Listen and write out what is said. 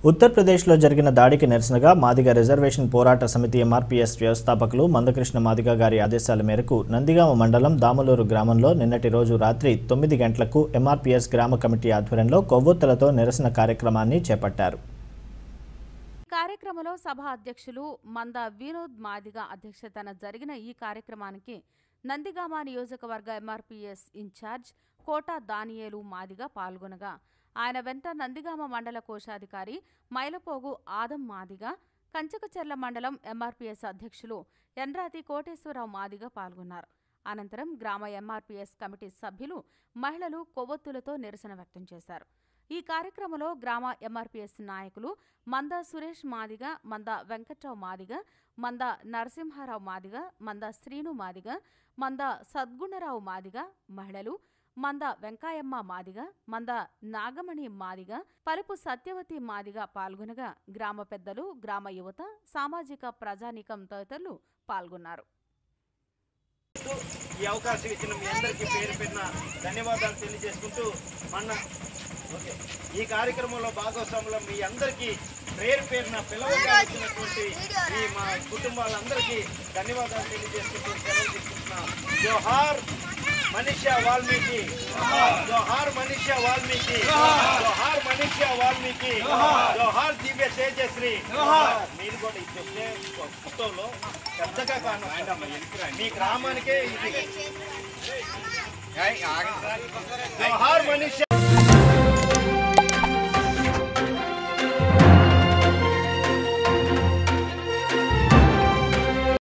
ఉత్తరప్రదేశ్లో జరిగిన దాడికి నిరసనగా మాదిగ రిజర్వేషన్ పోరాట సమితి ఎంఆర్పీఎస్ వ్యవస్థాపకులు మందకృష్ణ మాదిగ గారి ఆదేశాల మేరకు నందిగామ మండలం దామలూరు గ్రామంలో నిన్నటి రోజు రాత్రి తొమ్మిది గంటలకు ఎంఆర్పీఎస్ గ్రామ కమిటీ ఆధ్వర్యంలో కొవ్వొత్తులతో నిరసన కార్యక్రమాన్ని చేపట్టారు కార్యక్రమంలో సభ అధ్యక్షులు మంద వినోద్ మాదిగ అధ్యక్షతన జరిగిన ఈ కార్యక్రమానికి నందిగామ నియోజకవర్గ ఎంఆర్పీఎస్ ఇన్ఛార్జ్ కోట దానియేలు మాదిగ పాల్గొనగా ఆయన వెంట నందిగామ మండల కోశాధికారి మైలపోగు ఆదం మాదిగ కంచకచెర్ల మండలం ఎంఆర్పీఎస్ అధ్యక్షులు ఎన్రాతి కోటేశ్వరరావు మాదిగ పాల్గొన్నారు అనంతరం గ్రామ ఎంఆర్పీఎస్ కమిటీ సభ్యులు మహిళలు కొవ్వొత్తులతో నిరసన వ్యక్తం చేశారు ఈ కార్యక్రమంలో గ్రామ ఎంఆర్పీఎస్ నాయకులు మంద సురేష్ మాదిగ మంద వెంకట్రావు మాదిగ మంద నరసింహారావు మాదిగ మంద శ్రీను మాదిగ మంద సద్గుణరావు మాదిగ మహిళలు మంద వెంకాయమ్మ మాదిగ మంద నాగమణి మాదిగ పలుపు సత్యవతి మాదిగ పాల్గొనగా గ్రామ పెద్దలు గ్రామ యువత సామాజిక ప్రజానీకం తదితరులు పాల్గొన్నారు ఈ అవకాశం ఇచ్చిన మీ అందరికీ పేరు పెట్టిన ధన్యవాదాలు తెలియజేసుకుంటూ మన ఓకే ఈ కార్యక్రమంలో భాగస్వాములు మీ అందరికీ పేరు పేరున పిలవగా వచ్చినటువంటి ఈ మా కుటుంబాలందరికీ ధన్యవాదాలు తెలియజేసుకుంటూ సెలవు తీసుకుంటున్నా జోహార్ మనీషా వాల్మీకి జోహార్ మనీషా వాల్మీకి జోహార్ మనీషా వాల్మీకి జోహార్ దివ్య తేజశ్రీ మీరు కూడా ఇది చెప్తే ఫోటోలో పెద్దగా కాను మీ గ్రామానికే ఇది జోహార్ మనీషా